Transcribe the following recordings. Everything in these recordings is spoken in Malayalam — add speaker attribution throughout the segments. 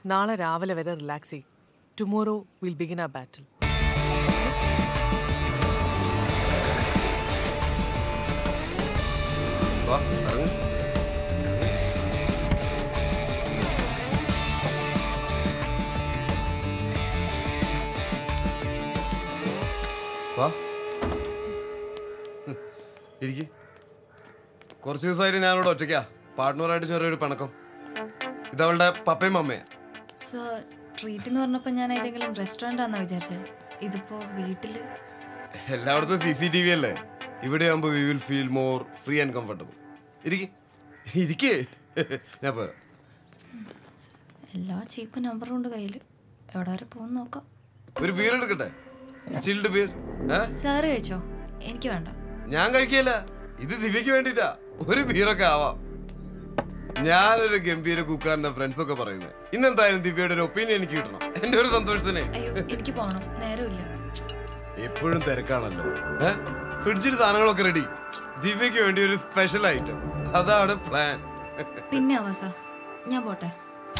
Speaker 1: നാളെ രാവിലെ വരെ റിലാക്സ് ചെയ്യും ടുമോറോ വിൽ ബിഗിൻ ആ ബാറ്റിൽ
Speaker 2: വാ ഇറങ്ങ് വാ ഇരിക്ക് കുറച്ച് ദിവസമായിട്ട് ഞാനിവിടെ ഒറ്റയ്ക്കാ പാർട്ട്ണറായിട്ട് ചെറിയൊരു പിണക്കം ഇതവളുടെ പപ്പയും അമ്മയാ
Speaker 3: സർ ട്രീറ്റ് എന്ന് പറഞ്ഞപ്പോൾ ഞാൻ ഏതെങ്കിലും റെസ്റ്റോറൻ്റ് ആണെന്നാ വിചാരിച്ചത് ഇതിപ്പോ വീട്ടില്
Speaker 2: എല്ലായിടത്തും സി സി ടി വി അല്ലേ ഇവിടെ ആകുമ്പോൾ we will feel more free and comfortable ഇരിക്ക് ഇരിക്കേ ഞാൻ പോരാ
Speaker 3: എല്ലാ ചീപ്പ് നമ്പറും ഉണ്ട് കയ്യിൽ എവിടെ വരെ പോകുന്ന നോക്കാം
Speaker 2: ഒരു ബീർ എടുക്കട്ടെ ചിൽഡ് ബീർ ഏ
Speaker 3: സാറ് കഴിച്ചോ എനിക്ക് വേണ്ട
Speaker 2: ഞാൻ കഴിക്കില്ല ഇത് ദിവ്യക്ക് വേണ്ടിട്ടാ ഒരു ബീറൊക്കെ ആവാം ഞാനൊരു ഗംഭീര കുക്കാരന്റെ ഫ്രണ്ട്സ് ഒക്കെ പറയുന്നത് ഇന്നെന്തായാലും ദിവ്യയുടെ ഒരു ഒപ്പീനിയൻ എനിക്ക് കിട്ടണം എന്റെ ഒരു സന്തോഷത്തിനെ
Speaker 3: അയ്യോ എനിക്ക് പോകണം നേരമില്ല
Speaker 2: എപ്പോഴും തിരക്കാണല്ലോ ഏ ഫ്രിഡ്ജിൽ സാധനങ്ങളൊക്കെ റെഡി ദിവ്യക്ക് വേണ്ടി ഒരു സ്പെഷ്യൽ ഐറ്റം അതാണ് പ്ലാൻ
Speaker 3: പിന്നെ അവസ ഞാൻ പോട്ടെ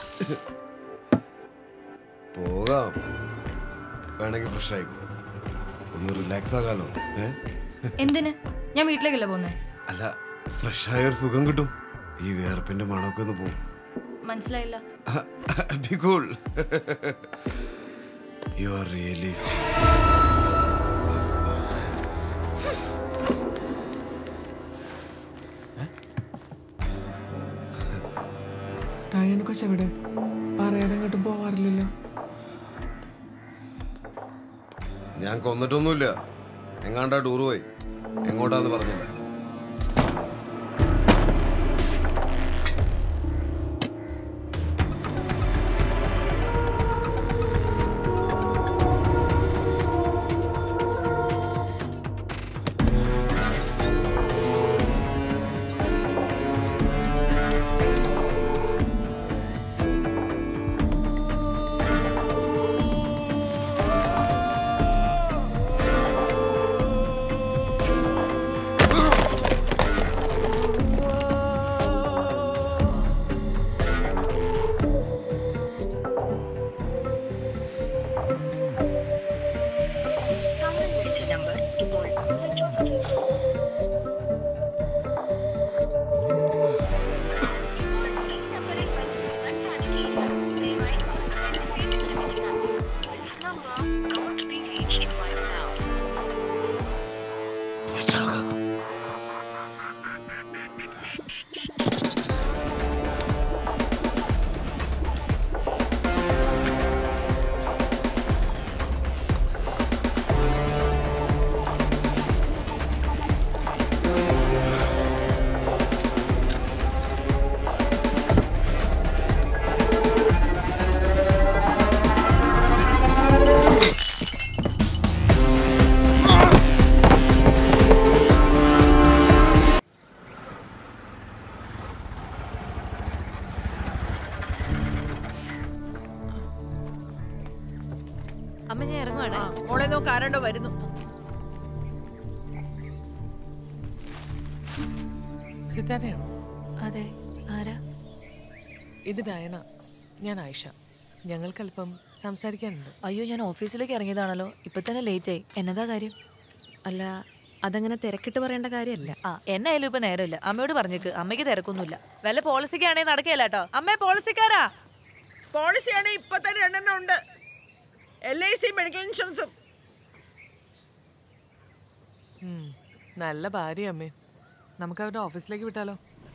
Speaker 2: പോകാം വേണമെങ്കിൽ ഫ്രഷ് ആയിക്കോ ഒന്ന് റിലാക്സ് ആകാലോ ഏ
Speaker 3: എന്തിന് ഞാൻ വീട്ടിലേക്കല്ലേ പോന്നേ
Speaker 2: അല്ല ഫ്രഷ് ആയ ഒരു സുഖം കിട്ടും ഈ വിയർപ്പിന്റെ മണമൊക്കെ ഒന്ന് പോകും
Speaker 3: മനസ്സിലായില്ല
Speaker 2: Be cool. you are really.
Speaker 4: Diana കൊച്ചെവിടെ പറയാതെ അങ്ങോട്ടും പോവാറില്ലല്ലോ
Speaker 2: ഞാൻ കൊന്നിട്ടൊന്നുമില്ല എങ്ങാണ്ടാ ടൂർ പോയി എങ്ങോട്ടാന്ന് പറഞ്ഞില്ല
Speaker 5: താങ്കൾ വിളിച്ച നമ്പർ ഇപ്പോൾ സ്വിച്ച് ഓഫ് ചെയ്തു. ഈ നമ്പറിൽ ബന്ധപ്പെടാൻ സാധിക്കില്ല. ദയവായി മറുപടി ശ്രമിക്കുക. This number cannot be reached right now.
Speaker 6: അമ്മ ഞാൻ ഇറങ്ങുവാണേ
Speaker 7: മോളെ നോക്ക് ആരാണ്ടോ വരുന്നു
Speaker 1: സിതാരയാണോ
Speaker 6: അതെ ആരാ
Speaker 1: ഇത് ഡയന ഞാൻ ആയിഷ ഞങ്ങൾക്കല്പം സംസാരിക്കാനുണ്ട്
Speaker 6: അയ്യോ ഞാൻ ഓഫീസിലേക്ക് ഇറങ്ങിയതാണല്ലോ ഇപ്പൊ തന്നെ ലേറ്റ് ആയി എന്നതാ കാര്യം
Speaker 8: അല്ല അതങ്ങനെ തിരക്കിട്ട് പറയേണ്ട കാര്യമല്ല
Speaker 6: ആ എന്നായാലും ഇപ്പൊ നേരമില്ല അമ്മയോട് പറഞ്ഞേക്ക് അമ്മയ്ക്ക് തിരക്കൊന്നുമില്ല വല്ല പോളിസിക്കാണെങ്കിൽ നടക്കുകയല്ല കേട്ടോ അമ്മേ പോളിസിക്കാരാ
Speaker 7: പോളിസിയാണ് ഇപ്പൊ തന്നെ രണ്ടെണ്ണം ഉണ്ട് എൽ ഐ സി മെഡിക്കൽ ഇൻഷുറൻസും
Speaker 1: ഉം, നല്ല ഭാര്യ അമ്മേ നമുക്ക് അവരുടെ ഓഫീസിലേക്ക് വിട്ടാലോ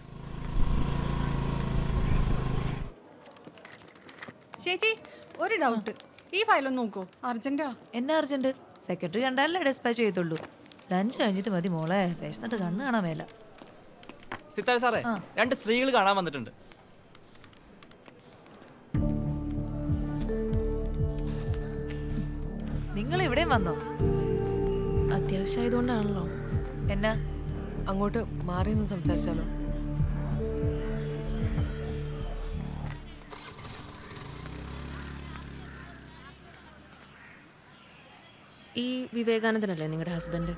Speaker 9: ചേച്ചി ഒരു ഡൗട്ട് ഈ ഫയലൊന്ന് നോക്കൂ അർജന്റാ
Speaker 6: എന്നാ അർജന്റ് സെക്രട്ടറി കണ്ടാലല്ലേ ഡിസ്പാച്ച് ചെയ്യത്തുള്ളൂ ലഞ്ച് കഴിഞ്ഞിട്ട് മതി മോളെ വിശന്നിട്ട് കണ്ണ് കാണാൻ മേല
Speaker 10: സിത്താര സാറേ രണ്ട് സ്ത്രീകൾ കാണാൻ വന്നിട്ടുണ്ട്
Speaker 6: നിങ്ങൾ ഇവിടെയും വന്നോ
Speaker 8: അത്യാവശ്യമായതുകൊണ്ടാണല്ലോ
Speaker 6: എന്നാ
Speaker 1: അങ്ങോട്ട് മാറി നിന്ന് സംസാരിച്ചാലോ
Speaker 8: ഈ വിവേകാനന്ദനല്ലേ നിങ്ങളുടെ ഹസ്ബൻഡ്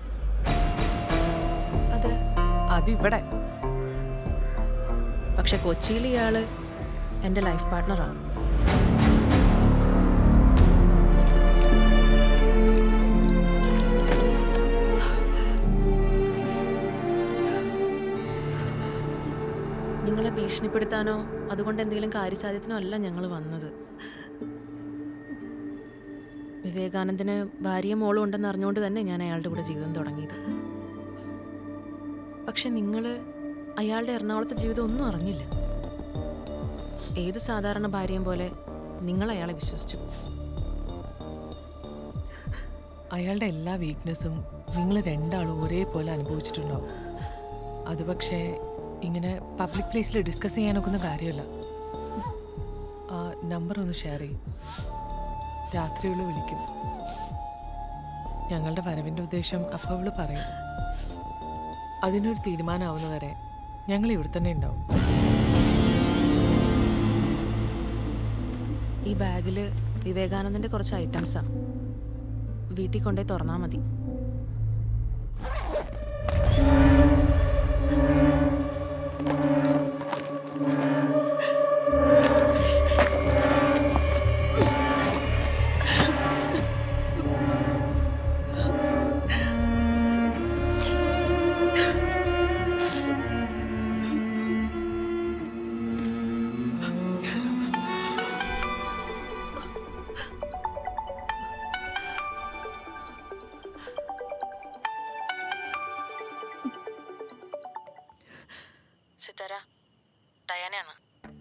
Speaker 6: അതെ
Speaker 1: അതിവിടെ
Speaker 8: പക്ഷെ കൊച്ചിയിൽ ഇയാള് എൻ്റെ ലൈഫ് പാർട്ട്ണറാണ് ഭീഷണിപ്പെടുത്താനോ അതുകൊണ്ട് എന്തെങ്കിലും കാര്യസാധ്യത്തിനോ അല്ല ഞങ്ങൾ വന്നത് വിവേകാനന്ദന് ഭാര്യയും മോളും ഉണ്ടെന്ന് അറിഞ്ഞുകൊണ്ട് തന്നെ ഞാൻ അയാളുടെ കൂടെ ജീവിതം തുടങ്ങിയത് പക്ഷെ നിങ്ങൾ അയാളുടെ എറണാകുളത്തെ ജീവിതം ഒന്നും അറിഞ്ഞില്ല ഏത് സാധാരണ ഭാര്യയും പോലെ നിങ്ങൾ അയാളെ വിശ്വസിച്ചു
Speaker 1: അയാളുടെ എല്ലാ വീക്ക്നെസ്സും നിങ്ങൾ രണ്ടാളും ഒരേപോലെ അനുഭവിച്ചിട്ടുണ്ടാവും അത് പക്ഷേ ഇങ്ങനെ പബ്ലിക് പ്ലേസിൽ ഡിസ്കസ് ചെയ്യാനൊക്കുന്ന കാര്യമല്ല ആ നമ്പർ ഒന്ന് ഷെയർ ചെയ്യും രാത്രികൾ വിളിക്കും ഞങ്ങളുടെ വരവിൻ്റെ ഉദ്ദേശം അപ്പോൾ അവള് പറയും അതിനൊരു തീരുമാനമാവുന്നവരെ ഞങ്ങൾ ഇവിടെ തന്നെ ഉണ്ടാവും
Speaker 8: ഈ ബാഗിൽ വിവേകാനന്ദന്റെ കുറച്ച് ഐറ്റംസാ വീട്ടിൽ കൊണ്ടുപോയി തുറന്നാൽ മതി സിത്താര ഡയാനയാണ്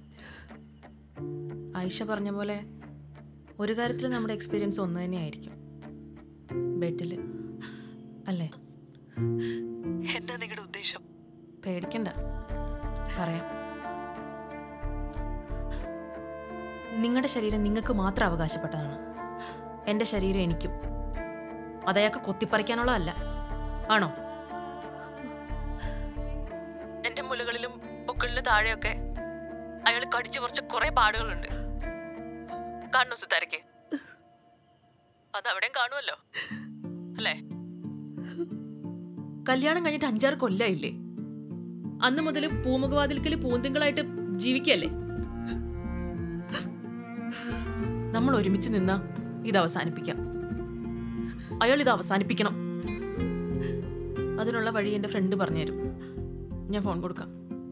Speaker 8: ആയിഷ പറഞ്ഞ പോലെ ഒരു കാര്യത്തിൽ നമ്മുടെ എക്സ്പീരിയൻസ് ഒന്ന് തന്നെയായിരിക്കും ബെഡിൽ അല്ലേ
Speaker 1: എന്താ നിങ്ങളുടെ ഉദ്ദേശം
Speaker 8: പേടിക്കണ്ട പറയാം നിങ്ങളുടെ ശരീരം നിങ്ങൾക്ക് മാത്രം അവകാശപ്പെട്ടതാണ് എൻ്റെ ശരീരം എനിക്കും അതയാൾക്ക് കൊത്തിപ്പറിക്കാനുള്ളതല്ല ആണോ എൻ്റെ മുലകളിലും പൊക്കിളിന് താഴെയൊക്കെ അയാൾ കടിച്ചു കുറച്ച് കുറെ പാടുകളുണ്ട് കാണുന്നു സുതാരക്ക് അതവിടെയും കാണുമല്ലോ അല്ലേ കല്യാണം കഴിഞ്ഞിട്ട് അഞ്ചാറ് കൊല്ലായില്ലേ അന്ന് മുതൽ പൂമുഖവാതിൽക്കല് പൂന്തിങ്കളായിട്ട് ജീവിക്കല്ലേ നമ്മൾ ഒരുമിച്ച് നിന്നാ ഇത് അവസാനിപ്പിക്കാം അയാൾ ഇത് അവസാനിപ്പിക്കണം അതിനുള്ള വഴി എൻ്റെ ഫ്രണ്ട് പറഞ്ഞുതരും ഞാൻ ഫോൺ കൊടുക്കാം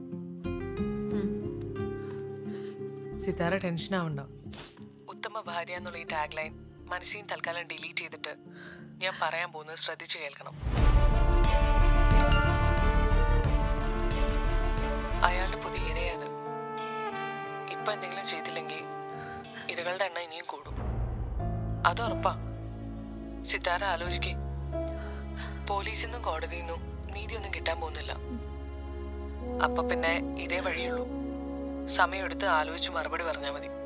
Speaker 1: സിതാര ടെൻഷൻ ആവണ്ട ഉത്തമ ഭാര്യ എന്നുള്ള ഈ ടാഗ് ലൈൻ മനസ്സിൽ നിന്ന് തൽക്കാലം ഡിലീറ്റ് ചെയ്തിട്ട് ഞാൻ പറയാൻ പോകുന്നത് ശ്രദ്ധിച്ചു കേൾക്കണം അയാളുടെ പുതിയ ഇരയത് ഇപ്പൊ എന്തെങ്കിലും ചെയ്തില്ലെങ്കിൽ ഇരകളുടെ എണ്ണം ഇനിയും കൂടും അത് ഉറപ്പാ സിതാര ആലോചിക്കേ പോലീസിൽ നിന്നും കോടതിയിൽ നിന്നും നീതിയൊന്നും കിട്ടാൻ പോകുന്നില്ല അപ്പൊ പിന്നെ ഇതേ വഴിയുള്ളൂ സമയമെടുത്ത് ആലോചിച്ച് മറുപടി പറഞ്ഞാൽ മതി